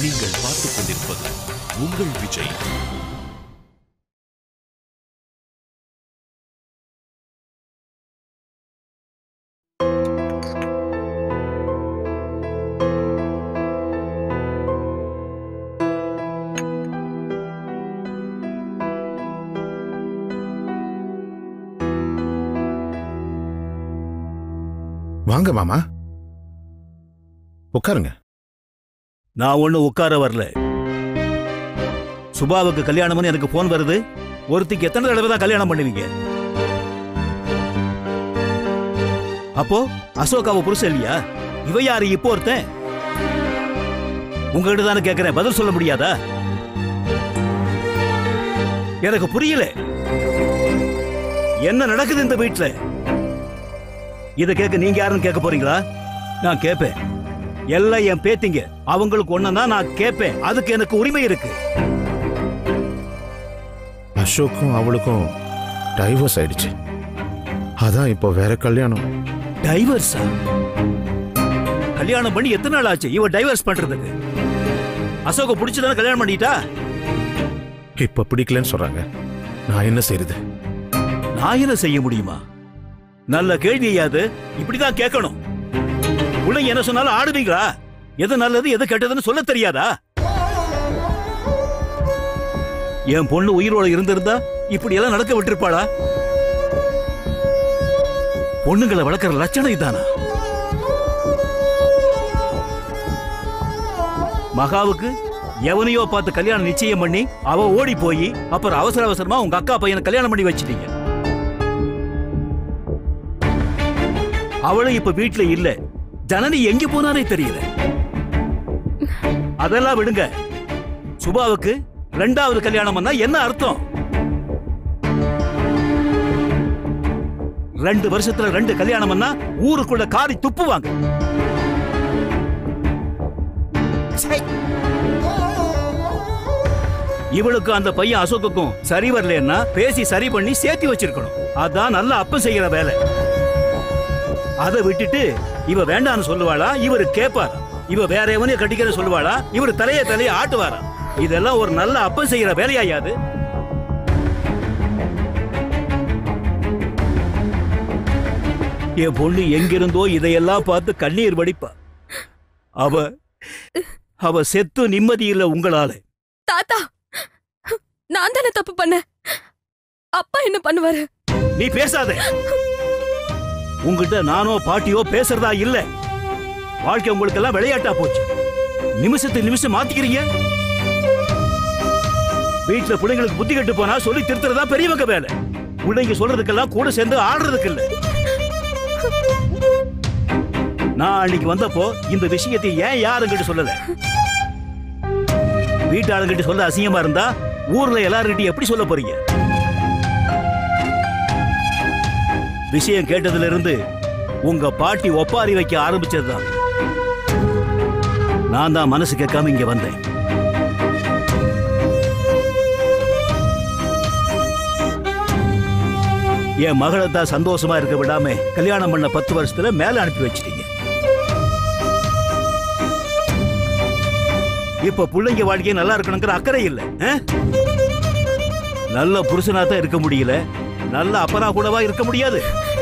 நீங்கள் பார்த்துக் கொண்டிருப்பது உங்கள் விஜய் வாங்க மாமா உட்காருங்க நான் ஒண்ணு உட்கார வரல சுபாவுக்கு கல்யாணம்னு எனக்கு போன் வருது ஒருத்திக்கு எத்தனை தடவை தான் கல்யாணம் பண்ணுவீங்க அப்போ அசோகாவை புருஷன் இல்லையா இவ யாரு இப்போ ஒருத்தன் உங்ககிட்ட தானே கேட்கிறேன் பதில் சொல்ல முடியாதா எனக்கு புரியல என்ன நடக்குது இந்த வீட்டுல இத கேட்க நீங்க யாருன்னு கேட்க போறீங்களா நான் கேட்பேன் எல்லாம் என் பேத்திங்க அவங்களுக்கு ஒண்ணுதான் நான் கேட்பேன் அதுக்கு எனக்கு உரிமை இருக்கு அசோக்கும் அவளுக்கும் டைவர்ஸ் ஆயிடுச்சு அதான் இப்போ வேற கல்யாணம் டைவர்ஸா கல்யாணம் பண்ணி எத்தனை நாள் ஆச்சு இவ டைவர்ஸ் பண்றதுக்கு அசோக பிடிச்சதான கல்யாணம் பண்ணிட்டா இப்ப பிடிக்கலன்னு சொல்றாங்க நான் என்ன செய்யறது நான் என்ன செய்ய முடியுமா நல்ல கேள்வியாது இப்படிதான் கேட்கணும் பிள்ளைங்க என்ன சொன்னாலும் ஆடுவீங்களா எது நல்லது எது கெட்டதுன்னு சொல்ல தெரியாதா என் பொண்ணு உயிரோட இருந்திருந்தா இப்படி எல்லாம் நடக்க விட்டிருப்பாளா பொண்ணுங்களை வளர்க்கிற லட்சணம் இதானா மகாவுக்கு எவனையோ பார்த்து கல்யாணம் நிச்சயம் பண்ணி அவ ஓடி போய் அப்புறம் அவசர அவசரமா உங்க அக்கா பையனை கல்யாணம் பண்ணி வச்சிட்டீங்க அவளும் இப்ப வீட்ல இல்ல ஜனனி எங்க போனானே தெரியல அதெல்லாம் விடுங்க சுபாவுக்கு ரெண்டாவது கல்யாணம் பண்ணா என்ன அர்த்தம் ரெண்டு வருஷத்துல ரெண்டு கல்யாணம் பண்ணா ஊருக்குள்ள காரி துப்புவாங்க சை. இவளுக்கு அந்த பையன் அசோக்குக்கும் சரி வரலன்னா பேசி சரி பண்ணி சேர்த்து வச்சிருக்கணும் அதான் நல்ல அப்ப செய்யற வேலை அதை விட்டுட்டு இவ வேண்டான்னு சொல்லுவாளா இவரு கேட்பாரா இவ வேற எவனையும் கட்டிக்கிற சொல்லுவாளா இவர் தலைய தலைய ஆட்டுவாரா இதெல்லாம் ஒரு நல்ல அப்ப செய்யற வேலையாயாது என் பொண்ணு எங்கிருந்தோ இதையெல்லாம் பார்த்து கண்ணீர் வடிப்பா அவ அவ செத்து நிம்மதி இல்ல உங்களால தாத்தா நான் தானே தப்பு பண்ணேன் அப்பா என்ன பண்ணுவாரு நீ பேசாத உங்ககிட்ட நானோ பாட்டியோ பேசுறதா இல்ல வாழ்க்கை உங்களுக்கு எல்லாம் விளையாட்டா போச்சு நிமிஷத்துக்கு நிமிஷம் மாத்திக்கிறீங்க வீட்டுல பிள்ளைங்களுக்கு புத்தி கட்டு போனா சொல்லி திருத்துறதா பெரியவங்க வேலை பிள்ளைங்க சொல்றதுக்கெல்லாம் கூட சேர்ந்து ஆடுறதுக்கு இல்ல நான் அன்னைக்கு வந்தப்போ இந்த விஷயத்தை ஏன் யாருங்கிட்ட சொல்லல வீட்டாளுங்கிட்ட சொல்ல அசிங்கமா இருந்தா ஊர்ல எல்லாருக்கிட்டையும் எப்படி சொல்ல போறீங்க விஷயம் கேட்டதுல இருந்து உங்க பாட்டி ஒப்பாரி வைக்க ஆரம்பிச்சதுதான் நான் தான் மனசு கேட்காம இங்க வந்தேன் என் மகளை தான் சந்தோஷமா இருக்க விடாம கல்யாணம் பண்ண பத்து வருஷத்துல மேல அனுப்பி வச்சிட்டீங்க இப்ப பிள்ளைங்க வாழ்க்கையை நல்லா இருக்கணுங்கிற அக்கறை இல்ல ஆ? நல்ல புருஷனா தான் இருக்க முடியல நல்ல அப்பனா கூடவா இருக்க முடியாது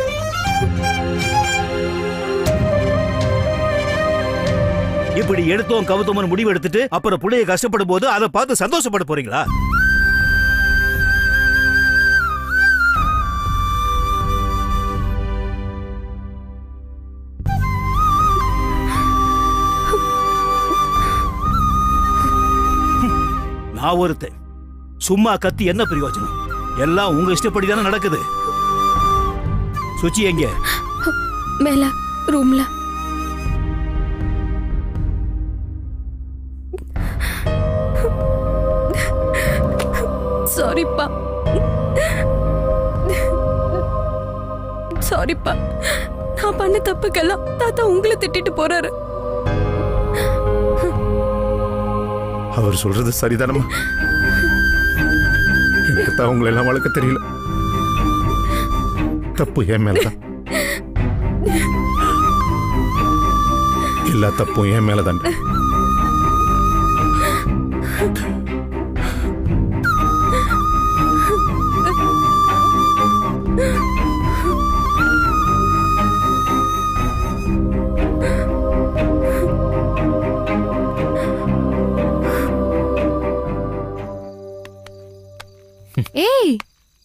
இப்படி எடுத்தோம் கவுத்தோம்னு முடிவு எடுத்துட்டு அப்புறம் பிள்ளைய கஷ்டப்படும் போது அதை பார்த்து சந்தோஷப்பட போறீங்களா நான் ஒருத்தன் சும்மா கத்தி என்ன பிரயோஜனம் எல்லாம் உங்க இஷ்டப்படி தானே நடக்குது சுச்சி எங்க மேல ரூம்ல சாரிப்பா சாரிப்பா நான் பண்ண தப்புக்கெல்லாம் தாத்தா உங்களை திட்டிட்டு போறாரு அவர் சொல்றது சரிதானம்மா எனக்கு தான் உங்களை எல்லாம் வளர்க்க தெரியல தப்பு என் மேலதான் எல்லா தப்பும் என் மேலதான்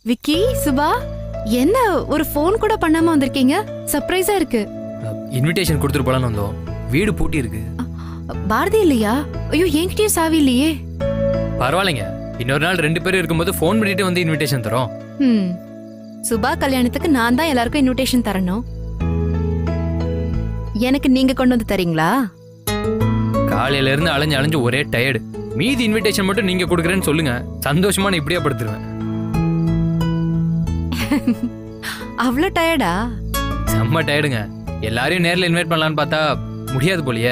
விக்கி சுபா என்ன ஒரு ஃபோன் கூட பண்ணாம வந்திருக்கீங்க சர்ப்ரைஸா இருக்கு இன்விடேஷன் கொடுத்துட்டு போலான்னு வந்தோம் வீடு பூட்டி இருக்கு பாரதி இல்லையா ஐயோ என்கிட்டயும் சாவி இல்லையே பரவாயில்லைங்க இன்னொரு நாள் ரெண்டு பேரும் இருக்கும்போது ஃபோன் பண்ணிட்டு வந்து இன்விடேஷன் தரோம் ம் சுபா கல்யாணத்துக்கு நான் தான் எல்லாருக்கும் இன்விடேஷன் தரணும் எனக்கு நீங்க கொண்டு வந்து தரீங்களா காலையில இருந்து அலைஞ்சு அலைஞ்சு ஒரே டயர்டு மீதி இன்விடேஷன் மட்டும் நீங்க கொடுக்குறேன்னு சொல்லுங்க சந்தோஷமா நான் இப்படியே படுத்துருவேன் அவ்வளோ டயர்டா செம்ம டயர்டுங்க எல்லாரையும் நேர்ல இன்வைட் பண்ணலான்னு பார்த்தா முடியாது போலியே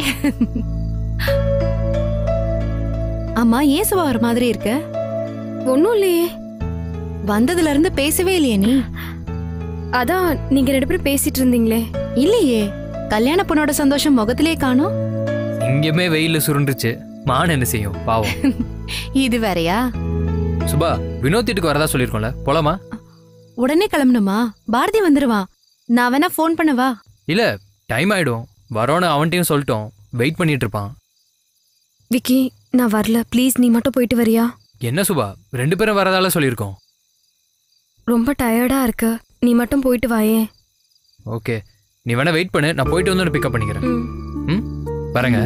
ஆமா ஏன் சுபா ஒரு மாதிரி இருக்க ஒன்றும் இல்லையே வந்ததுல இருந்து பேசவே இல்லையே நீ அதான் நீங்க ரெண்டு பேரும் பேசிட்டு இருந்தீங்களே இல்லையே கல்யாண பொண்ணோட சந்தோஷம் முகத்திலே காணோம் இங்கேயுமே வெயில்ல சுருண்டுச்சு மான் என்ன செய்யும் பாவம் இது வேறயா சுபா வினோத் வீட்டுக்கு வரதா சொல்லியிருக்கோம்ல போலாமா உடனே கிளம்பணுமா பாரதி வந்துருவான் நான் வேணா ஃபோன் பண்ணவா இல்ல டைம் ஆயிடும் வரோன்னு அவன்கிட்டயும் சொல்லிட்டோம் வெயிட் பண்ணிட்டு இருப்பான் விக்கி நான் வரல ப்ளீஸ் நீ மட்டும் போயிட்டு வரியா என்ன சுபா ரெண்டு பேரும் வரதால சொல்லியிருக்கோம் ரொம்ப டயர்டா இருக்கு நீ மட்டும் போயிட்டு வாயே ஓகே நீ வேணா வெயிட் பண்ணு நான் போயிட்டு வந்து பிக்கப் பண்ணிக்கிறேன் ம். ம் வரேங்க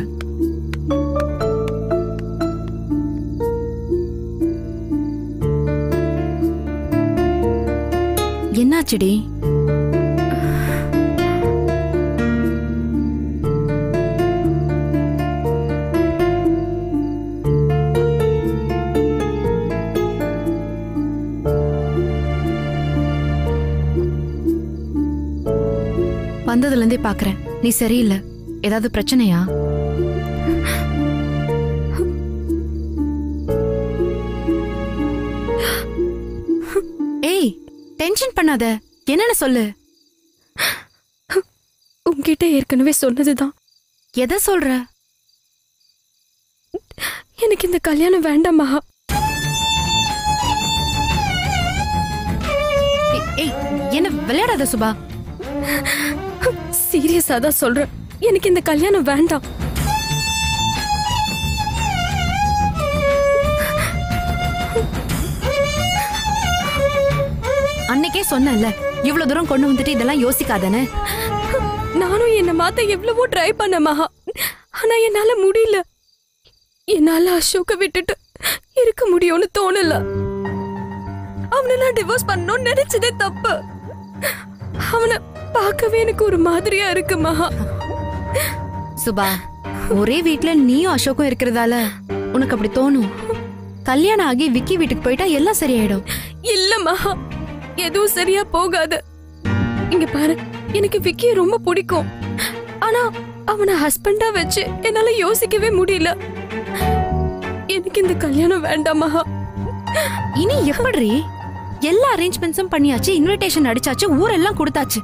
என்னாச்சுடி வந்ததுல இருந்தே பாக்குறேன் நீ சரியில்லை ஏதாவது பிரச்சனையா ஏய் டென்ஷன் பண்ணாத என்னன்னு சொல்லு உன்கிட்ட ஏற்கனவே சொன்னதுதான் எதை சொல்ற எனக்கு இந்த கல்யாணம் வேண்டாம் மகா ஏய், ஏய் என்ன விளையாடாத சுபா சீரியஸா தான் சொல்றேன் எனக்கு இந்த கல்யாணம் வேண்டாம் அன்னைக்கே சொன்னேன்ல இவ்வளவு தூரம் கொண்டு வந்துட்டு இதெல்லாம் யோசிக்காதன்னு நானும் என்ன மாத்த எவ்வளவோ ட்ரை பண்ண மகா ஆனா என்னால முடியல என்னால அசோக்க விட்டுட்டு இருக்க முடியும்னு தோணல அவனை நான் டிவோர்ஸ் பண்ணணும்னு நினைச்சதே தப்பு அவனை பார்க்கவே எனக்கு ஒரு மாதிரியா இருக்கு மகா சுபா ஒரே வீட்ல நீயும் அசோக்கும் இருக்கிறதால உனக்கு அப்படி தோணும் கல்யாணம் ஆகி விக்கி வீட்டுக்கு போயிட்டா எல்லாம் சரியாயிடும் இல்ல மகா எதுவும் சரியா போகாது இங்க பாரு எனக்கு விக்கிய ரொம்ப பிடிக்கும் ஆனா அவனை ஹஸ்பண்டா வச்சு என்னால யோசிக்கவே முடியல எனக்கு இந்த கல்யாணம் வேண்டாம் மகா இனி எப்படி எல்லா அரேஞ்ச்மெண்ட்ஸும் பண்ணியாச்சு இன்விடேஷன் அடிச்சாச்சு ஊரெல்லாம் கொடுத்தாச்சு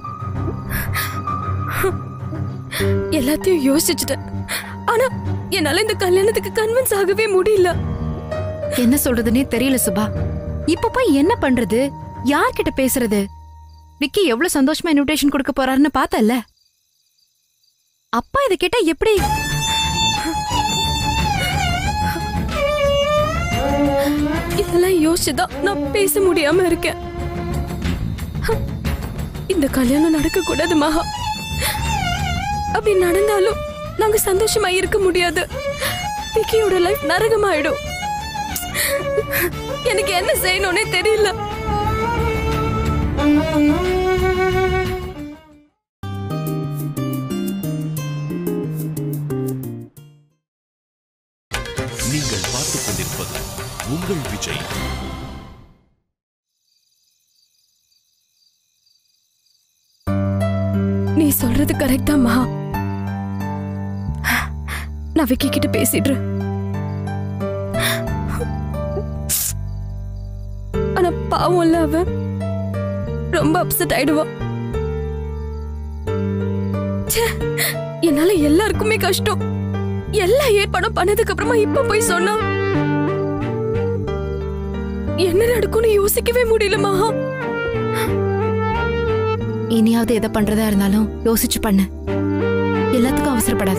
எல்லாத்தையும் யோசிச்சுட்டேன் ஆனா என்னால இந்த கல்யாணத்துக்கு கன்வின்ஸ் ஆகவே முடியல என்ன சொல்றதுன்னே தெரியல சுபா இப்ப போய் என்ன பண்றது யார்கிட்ட பேசுறது விக்கி எவ்வளவு சந்தோஷமா இன்விடேஷன் கொடுக்க போறாருன்னு பார்த்தல அப்பா இதை கேட்டா எப்படி இதெல்லாம் யோசிச்சுதான் நான் பேச முடியாம இருக்கேன் இந்த கல்யாணம் நடக்க கூடாது மகா அப்படி நடந்தாலும் நாங்க சந்தோஷமா இருக்க முடியாது விக்கியோட லைஃப் நரகமாயிடும் எனக்கு என்ன செய்யணும்னே தெரியல நீங்கள் பார்த்துக் கொண்டிருப்பது உங்கள் விஜய் நீ சொல்றது கரெக்டா மகா நான் விக்கி கிட்ட பேசிடுறேன் ஆனா பாவம்ல அவ ரொம்ப அப்செட் ஆயிடுவா ச்சே, என்னால எல்லாருக்குமே கஷ்டம் எல்லா ஏற்பாடும் பண்ணதுக்கு அப்புறமா இப்ப போய் சொன்னா என்ன நடக்கும்னு யோசிக்கவே முடியல மகா இனியாவது எதை பண்றதா இருந்தாலும் யோசிச்சு பண்ணு எல்லாத்துக்கும் அவசரப்படாத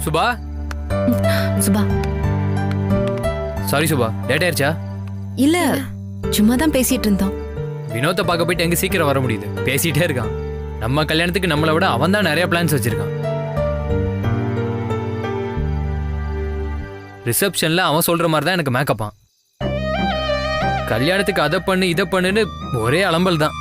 சுபா சுபா சாரி சுபா லேட் ஆயிருச்சா இல்ல சும்மா தான் பேசிட்டு இருந்தோம் வினோத்தை பார்க்க போயிட்டு எங்க சீக்கிரம் வர முடியுது பேசிட்டே இருக்கான் நம்ம கல்யாணத்துக்கு நம்மளை விட அவன் தான் நிறைய பிளான்ஸ் வச்சிருக்கான் ரிசப்ஷன்ல அவன் சொல்ற மாதிரி தான் எனக்கு மேக்கப்பான் கல்யாணத்துக்கு அதை பண்ணு இதை பண்ணுன்னு ஒரே அலம்பல் தான்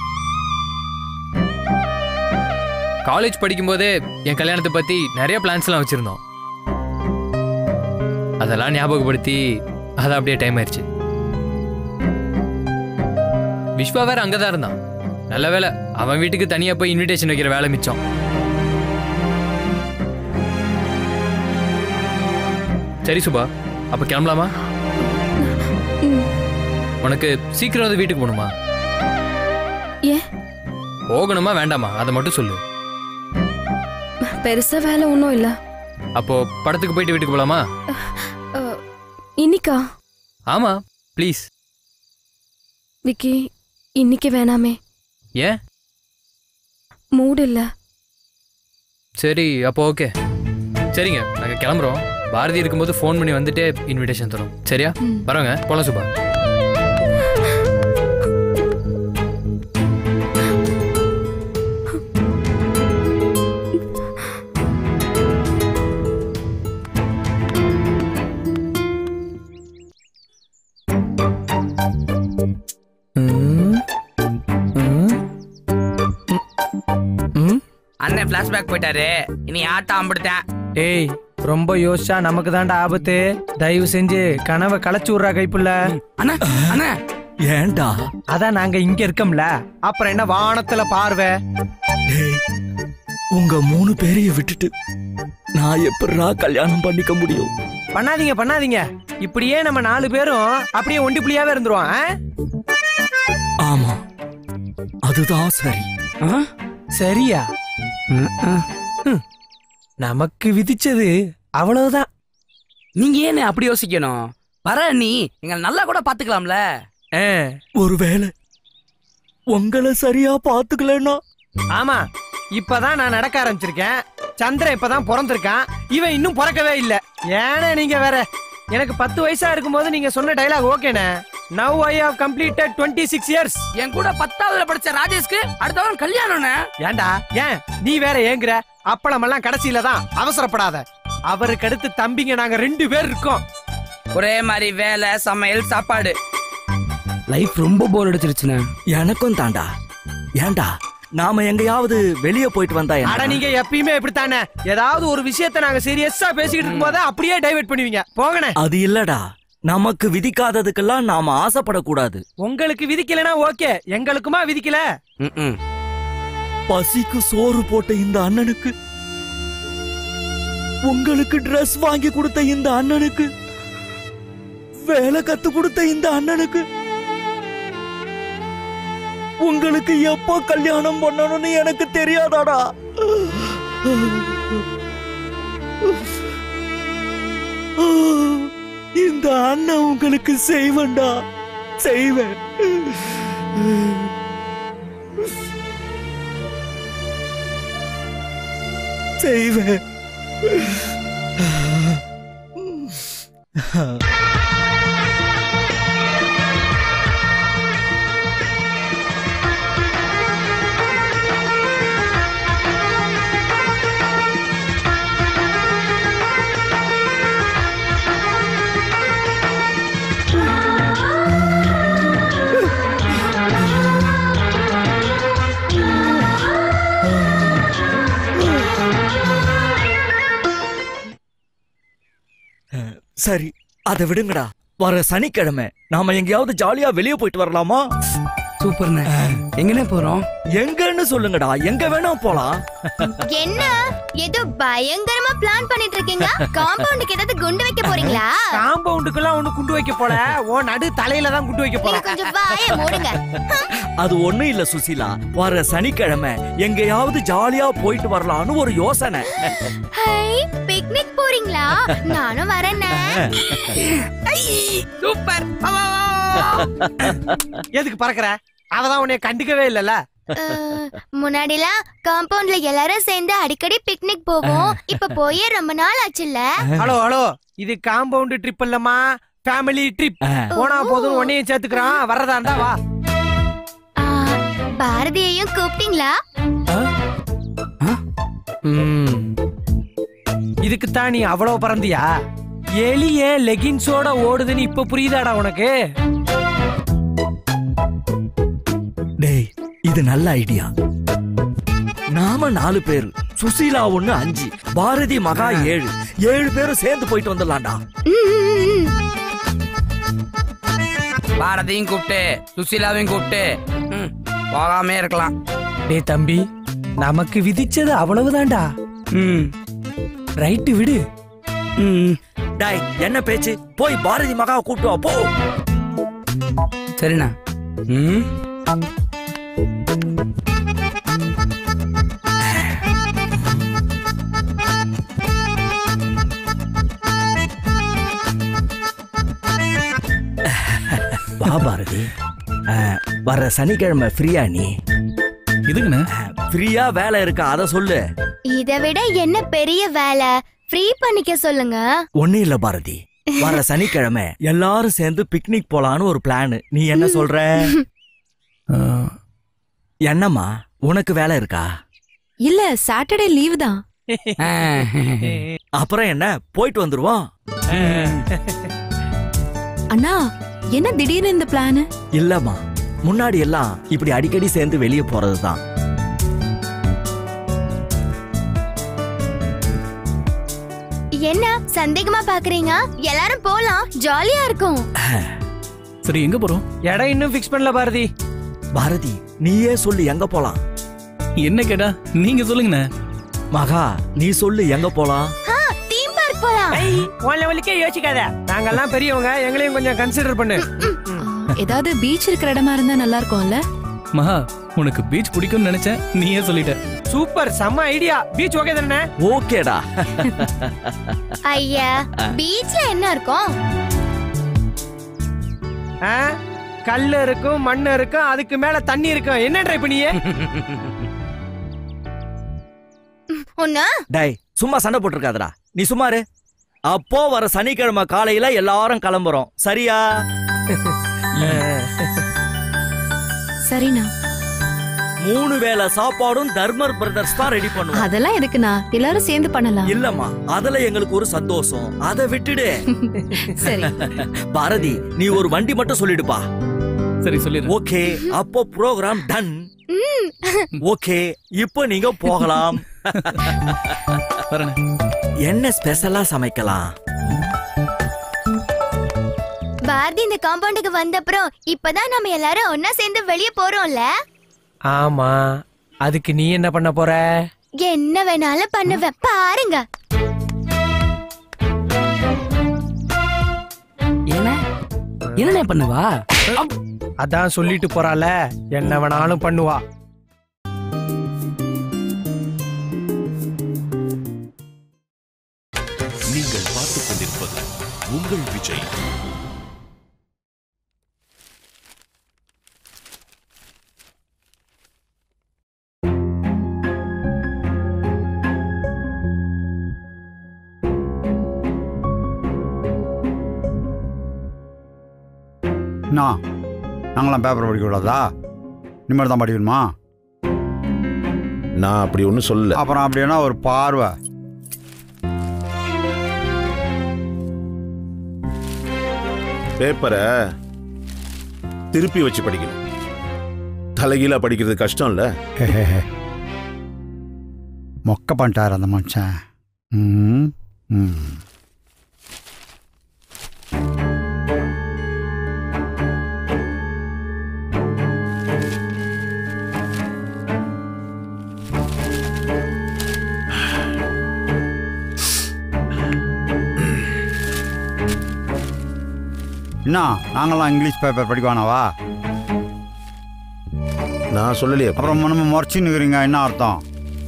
காலேஜ் படிக்கும்போதே என் கல்யாணத்தை பத்தி நிறைய பிளான்ஸ்லாம் வச்சிருந்தோம் அதெல்லாம் ஞாபகப்படுத்தி அது அப்படியே டைம் ஆயிடுச்சு விஸ்வா வேற அங்கதான் இருந்தான் நல்ல வேளை அவன் வீட்டுக்கு தனியா போய் இன்விடேஷன் வைக்கிற வேலை மிச்சம் சரி சுபா அப்ப கிளம்பலாமா உனக்கு சீக்கிரம் வந்து வீட்டுக்கு போகணுமா ஏன் போகணுமா வேண்டாமா அதை மட்டும் சொல்லு பெருசா வேலை ஒன்றும் இல்ல அப்போ படத்துக்கு போயிட்டு வீட்டுக்கு போலாமா அஹ், இன்னிக்கா ஆமா ப்ளீஸ் விக்கி இன்னைக்கு வேணாமே ஏன் மூடு இல்ல சரி அப்போ ஓகே சரிங்க நாங்க கிளம்புறோம் பாரதி இருக்கும்போது ஃபோன் பண்ணி வந்துட்டே இன்விடேஷன் தரோம் சரியா ம். வரோங்க போலாம் சுபா அண்ணன் பிளாஷ்பேக் போயிட்டாரு இனி ஆட்டம் அம்பிடுத்தேன் டேய் ரொம்ப யோசிச்சா நமக்கு தான்டா ஆபத்து தயவு செஞ்சு கனவை களைச்சு விட்றா கைப்புள்ள அண்ணா அண்ணா ஏன்டா அதான் நாங்க இங்க இருக்கோம்ல அப்புறம் என்ன வானத்துல பார்வை டேய் உங்க மூணு பேரையும் விட்டுட்டு நான் எப்படிடா கல்யாணம் பண்ணிக்க முடியும் பண்ணாதீங்க பண்ணாதீங்க இப்படியே நம்ம நாலு பேரும் அப்படியே ஒண்டி புள்ளியாவே இருந்துருவோம் ஆ? ஆமா அதுதான் சரி சரியா ம். நமக்கு விதிச்சது அவ்வளவுதான் நீங்க ஏன்னு அப்படி யோசிக்கணும் வர நீ எங்களை நல்லா கூட பாத்துக்கலாம்ல ஆ, ஒருவேளை உங்களை சரியா பாத்துக்கலன்னா ஆமா இப்பதான் நான் நடக்க ஆரம்பிச்சிருக்கேன் சந்திரன் இப்பதான் பிறந்திருக்கான் இவன் இன்னும் பிறக்கவே இல்ல ஏன்னா நீங்க வேற எனக்கு பத்து வயசா இருக்கும்போது நீங்க சொன்ன டைலாக் ஓகேண்ணே now I have completed twenty six years என் கூட பத்தாவதுல படிச்ச ராஜேஷ்க்கு அடுத்த வாரம் கல்யாணம்ண்ணே ஏன்டா ஏன் நீ வேற ஏங்குற அப்பளம் எல்லாம் கடைசியில தான் அவசரப்படாத அவருக்கு அடுத்து தம்பிங்க நாங்க ரெண்டு பேர் இருக்கோம் ஒரே மாதிரி வேலை சமையல் சாப்பாடு லைஃப் ரொம்ப போர் அடிச்சிருச்சுண்ணே எனக்கும் தாண்டா ஏன்டா நாம எங்கேயாவது வெளியே போயிட்டு வந்தா அட என்ன? நீங்க எப்பயுமே இப்படித்தானே ஏதாவது ஒரு விஷயத்த நாங்க சீரியஸா பேசிக்கிட்டு இருக்கும்போது அப்படியே டைவர்ட் பண்ணுவீங்க போங்கண்ணே அது இல்லடா நமக்கு விதிக்காததுக்கெல்லாம் நாம ஆசைப்படக்கூடாது உங்களுக்கு விதிக்கலனா ஓகே எங்களுக்குமா விதிக்கல ம்ம். பசிக்கு சோறு போட்ட இந்த அண்ணனுக்கு உங்களுக்கு Dress வாங்கி கொடுத்த இந்த அண்ணனுக்கு வேலை கத்து கொடுத்த இந்த அண்ணனுக்கு உங்களுக்கு எப்போ கல்யாணம் பண்ணணும்னு எனக்கு தெரியாதாடா இந்த அண்ணன் உங்களுக்கு செய்வேன்டா செய்வேன் செய்வேன் சரி அதை விடுங்கடா வர சனிக்கிழமை நாம எங்கேயாவது ஜாலியா வெளியே போயிட்டு வரலாமா சூப்பர்ண்ணே எங்கண்ணே போறோம் எங்கன்னு சொல்லுங்கடா எங்க வேணா போலாம் என்ன ஏதோ பயங்கரமா பிளான் பண்ணிட்டு இருக்கீங்க காம்பவுண்டுக்கு ஏதாவது குண்டு வைக்க போறீங்களா காம்பவுண்டுக்கெல்லாம் ஒண்ணு குண்டு வைக்க போல ஓ நடு தலையில தான் குண்டு வைக்க நீங்க போறோம் கொஞ்சம் வாய மூடுங்க அது ஒண்ணும் இல்ல சுசீலா வர சனிக்கிழமை எங்கேயாவது ஜாலியா போயிட்டு வரலாம்னு ஒரு யோசனை ஹை பிக்னிக் போறீங்களா நானும் வரேனே சூப்பர் வா, வா, வா, வா, வா. எதுக்கு பறக்குற அவதான் உன்னை கண்டுக்கவே இல்லல அஹ், முன்னாடிலாம் காம்பவுண்ட்ல எல்லாரும் சேர்ந்து அடிக்கடி பிக்னிக் போவோம் இப்ப போயே ரொம்ப நாள் ஆச்சுல்ல ஹலோ ஹலோ இது காம்பவுண்ட் ட்ரிப் இல்லம்மா ஃபேமிலி ட்ரிப் போனா போதும் உன்னையும் சேர்த்துக்கிறான் வர்றதா இருந்தா வா ஆ, பாரதியையும் கூப்பிட்டீங்களா இதுக்கு தான் நீ அவ்வளவு பறந்தியா எலிய லெகின்ஸோட ஓடுதுன்னு இப்ப புரியுதாடா உனக்கு டேய் இது நல்ல ஐடியா நாம நாலு பேர் சுசீலா ஒண்ணு அஞ்சு பாரதி மகா ஏழு ஏழு பேரும் சேர்ந்து போயிட்டு வந்துடலாம்டா பாரதியும் கூப்பிட்டு சுசீலாவையும் கூப்பிட்டு ம், போகாமே இருக்கலாம் டேய் தம்பி நமக்கு விதிச்சது அவ்வளவுதான்டா ம் ரைட்டு விடு ம் டேய் என்ன பேச்சு போய் பாரதி மகாவை கூப்பிட்டு வா போ சரிண்ணா ம் வா பாரதி அஹ், வர்ற சனிக்கிழமை ஃப்ரீயா நீ இதுங்கண்ணே ஃப்ரீயா வேலை இருக்கா அத சொல்லு இதை விட என்ன பெரிய வேலை ஃப்ரீ பண்ணிக்க சொல்லுங்க ஒண்ணு இல்ல பாரதி வர சனிக்கிழமை எல்லாரும் சேர்ந்து பிக்னிக் போலான்னு ஒரு பிளான் நீ என்ன சொல்ற அஹ், என்னம்மா உனக்கு வேலை இருக்கா இல்ல சாட்டர்டே லீவு தான் ஆ. அப்புறம் என்ன போயிட்டு வந்துருவோம் அண்ணா என்ன திடீர்னு இந்த பிளான் இல்லம்மா முன்னாடி எல்லாம் இப்படி அடிக்கடி சேர்ந்து வெளியே போறதுதான் என்ன சந்தேகமா பாக்குறீங்க எல்லாரும் போலாம் ஜாலியா இருக்கும் சரி எங்க போறோம் இடம் இன்னும் ஃபிக்ஸ் பண்ணல பாரதி பாரதி நீயே சொல்லு எங்க போலாம் என்ன கேட்டா நீங்க சொல்லுங்கண்ணே மகா நீ சொல்லு எங்க போலாம் தீம் பார்க் போலாம் உன் லெவலுக்கே யோசிக்காத நாங்கெல்லாம் பெரியவங்க எங்களையும் கொஞ்சம் கன்சிடர் பண்ணு ஏதாவது பீச் இருக்கிற இடமா இருந்தா நல்லா இருக்கும்ல மகா உனக்கு பீச் பிடிக்கும்னு நினைச்சேன் நீயே சொல்லிட்ட சூப்பர் செம்ம ஐடியா பீச் ஓகே தானே ஓகேடா ஐயா பீச்ல என்ன இருக்கும் ஆ? கல்லு இருக்கும் மண்ணு இருக்கும் அதுக்கு மேல தண்ணி இருக்கும் என்ன ட்ரை பண்ணியே ஒண்ணு டேய் சும்மா சண்டை போட்டிருக்காதடா நீ சும்மாரு அப்போ வர சனிக்கிழமை காலையில எல்லாரும் கிளம்புறோம் சரியா சரிண்ணா மூணு வேளை சாப்பாடும் தர்மர் பிரதர்ஸ் தான் ரெடி பண்ணுவோம் அதெல்லாம் எதுக்குண்ணா எல்லாரும் சேர்ந்து பண்ணலாம் இல்லம்மா அதுல எங்களுக்கு ஒரு சந்தோஷம் அதை விட்டுடு சரி பாரதி நீ ஒரு வண்டி மட்டும் சொல்லிடுப்பா சரி சொல்லிடுறேன் ஓகே அப்போ ப்ரோக்ராம் டன் ஓகே இப்போ நீங்க போகலாம் வரேண்ணே என்ன ஸ்பெஷலா சமைக்கலாம் பாரதி இந்த காம்பவுண்டுக்கு வந்த அப்புறம் இப்பதான் நம்ம எல்லாரும் ஒன்னா சேர்ந்து வெளிய போறோம்ல ஆமா அதுக்கு நீ என்ன பண்ண போற என்ன வேணாலும் பண்ணுவேன் பாருங்க என்ன என்ன பண்ணுவா அதான் சொல்லிட்டு போறால என்ன வேணாலும் பண்ணுவா நீங்கள் பார்த்துக் கொண்டிருப்பது உங்கள் விஜய் என்ன நாங்களாம் பேப்பர் படிக்க கூடாதா நிம்மதி தான் படிக்கணுமா நான் அப்படி ஒன்றும் சொல்லல அப்புறம் அப்படின்னா ஒரு பார்வை பேப்பரை திருப்பி வச்சு படிக்கணும் தலைகீழா படிக்கிறது கஷ்டம் இல்ல மொக்க பண்ணிட்டார் அந்த மனுஷன் ம் ம் என்ன நாங்களாம் இங்கிலீஷ் பேப்பர் படிக்குவானாவா நான் சொல்லலையே அப்புறம் நம்ம முறைச்சின்னு இருக்கிறீங்க என்ன அர்த்தம்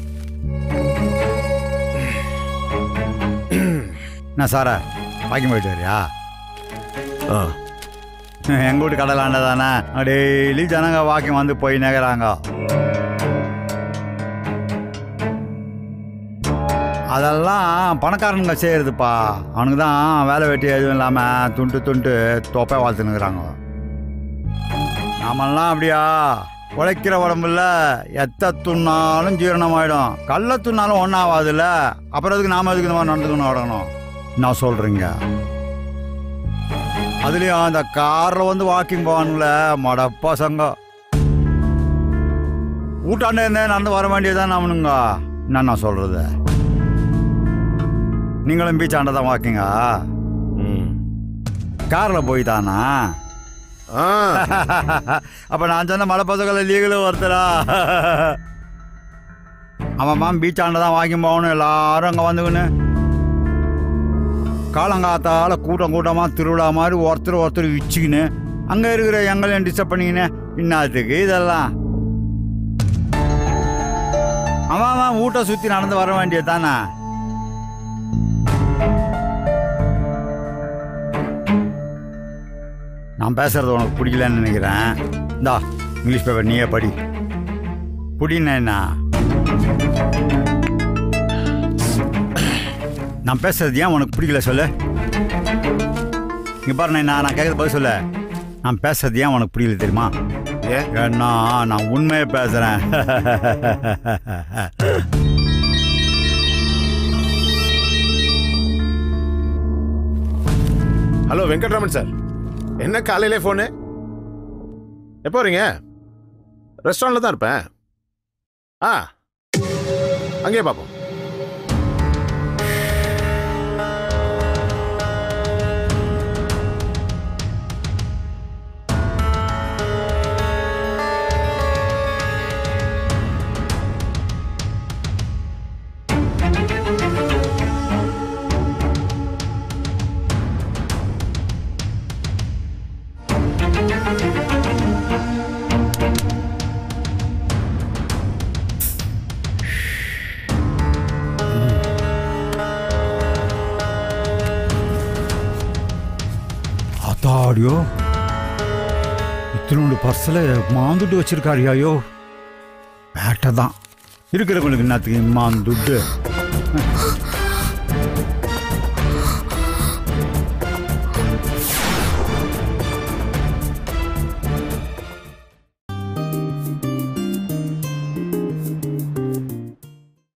என்ன சார வாக்கிங் போயிட்டு வரியா ஆ, எங்க வீட்டு கடலாண்ட தானே டெய்லி ஜனங்க வாக்கிங் வந்து போய் நேக்கிறாங்க அதெல்லாம் பணக்காரனுங்க செய்யறதுப்பா அவனுக்கு தான் வேலை வெட்டி எதுவும் இல்லாமல் துண்டு துண்டு தொப்பை வாழ்த்துனுக்குறாங்க நாமெல்லாம் அப்படியா உழைக்கிற உடம்புல எத்த துண்ணாலும் ஜீரணமாயிடும் கள்ள துண்ணாலும் ஒன்றும் ஆகாதுல்ல அப்புறம் எதுக்கு நாம எதுக்கு இந்த மாதிரி நடந்துக்கணும் ஓடணும் நான் சொல்கிறீங்க அதுலேயும் அந்த காரில் வந்து வாக்கிங் போவானுங்கள மடப்பா சங்கம் ஊட்டாண்டே இருந்தே நடந்து வர வேண்டியதுதான் நாமனுங்க என்ன நான் சொல்கிறது நீங்களும் பீச் ஆண்ட தான் வாக்கிங்கா காரில் போய் தானா அப்ப நான் சொன்ன மலை பசங்களை லீகலும் ஒருத்தரா அவன் பீச் ஆண்ட தான் வாங்கி போகணும் எல்லாரும் அங்கே வந்துக்கின்னு காலங்காத்தால கூட்டம் கூட்டமாக திருவிழா மாதிரி ஒருத்தர் ஒருத்தர் விச்சுக்கின்னு அங்கே இருக்கிற எங்களையும் டிஸ்டர்ப் பண்ணிக்கின்னு இன்னாத்துக்கு இதெல்லாம் அவன் அவன் வீட்டை சுற்றி நடந்து வர வேண்டியது தானே நான் பேசுறது உனக்கு பிடிக்கலன்னு நினைக்கிறேன் இந்தா இங்கிலீஷ் பேப்பர் நீயே படி புடின்னா என்ன நான் பேசுறது ஏன் உனக்கு பிடிக்கல சொல்லு இங்க பாரு நான் நான் கேட்கறது பதில் சொல்லு நான் பேசுறது ஏன் உனக்கு பிடிக்கல தெரியுமா ஏன்னா நான் உண்மையை பேசுறேன் ஹலோ வெங்கட்ராமன் சார் என்ன காலையிலே ஃபோனு எப்போ வரீங்க ரெஸ்டாரண்ட்டில் தான் இருப்பேன் ஆ அங்கேயே பார்ப்போம் அத்தாடியோ இத்தினோண்டு பர்ஸில் மாந்துட்டு வச்சிருக்காரு ஐயோ வேட்டை தான் இருக்கிறவங்களுக்கு என்னத்துக்கு மாந்துட்டு